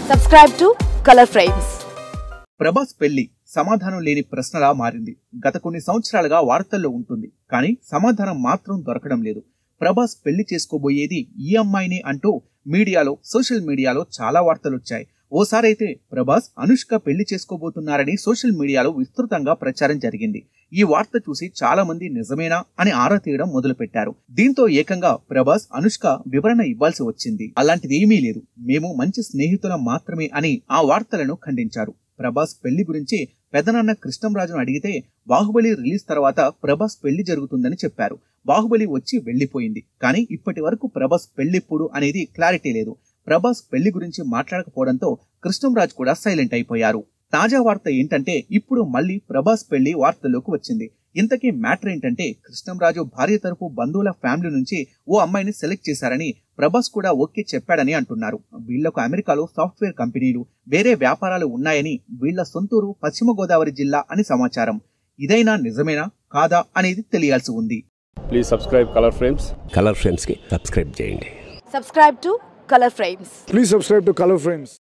Subscribe to Color Frames. Prabhas పెళ్లి సమాధానం లేని ప్రశ్నలా మారింది గత కొన్ని సంవత్సరాలుగా వార్తల్లో ఉంటుంది కానీ సమాధానం మాత్రం దొరకడం లేదు ప్రభాస్ పెళ్లి చేసుకోబోయేది ఈ అమ్మాయిని అంటూ మీడియాలో సోషల్ మీడియాలో చాలా వార్తలు వచ్చాయి ఓసారైతే ప్రభాస్ అనుష్క పెళ్లి చేసుకోబోతున్నారని సోషల్ మీడియాలో విస్తృతంగా ప్రచారం జరిగింది ఈ వార్త చూసి చాలా మంది నిజమేనా అని ఆరా తీయడం మొదలుపెట్టారు దీంతో ఏకంగా ప్రభాస్ అనుష్క వివరణ ఇవ్వాల్సి వచ్చింది అలాంటిది ఏమీ లేదు మేము మంచి స్నేహితులం మాత్రమే అని ఆ వార్తలను ఖండించారు ప్రభాస్ పెళ్లి గురించి పెదనాన్న కృష్ణంరాజును అడిగితే బాహుబలి రిలీజ్ తర్వాత ప్రభాస్ పెళ్లి జరుగుతుందని చెప్పారు బాహుబలి వచ్చి వెళ్లిపోయింది కానీ ఇప్పటి వరకు ప్రభాస్ పెళ్లిప్పుడు అనేది క్లారిటీ లేదు ప్రభాస్ పెళ్లి గురించి మాట్లాడకపోవడంతో కృష్ణంరాజు కూడా సైలెంట్ అయిపోయారు తాజా వార్త ఏంటంటే ఇప్పుడు మళ్ళీ ప్రభాస్ పెళ్లి వార్తల్లోకి వచ్చింది ఇంతకీ మ్యాటర్ ఏంటంటే కృష్ణంరాజు భార్య తరపు బంధువుల ఫ్యామిలీ నుంచి ఓ అమ్మాయిని సెలెక్ట్ చేశారని ప్రభాస్ కూడా ఓకే చెప్పాడని అంటున్నారు వీళ్లకు అమెరికాలో సాఫ్ట్వేర్ కంపెనీలు వేరే వ్యాపారాలు ఉన్నాయని వీళ్ల సొంతూరు పశ్చిమ గోదావరి జిల్లా అని సమాచారం ఇదైనా నిజమేనా కాదా అనేది తెలియాల్సి ఉంది please subscribe colour frames colour ఫ్రేమ్స్కి సబ్స్క్రైబ్ చేయండి Subscribe to Color Frames. Please subscribe to Color Frames.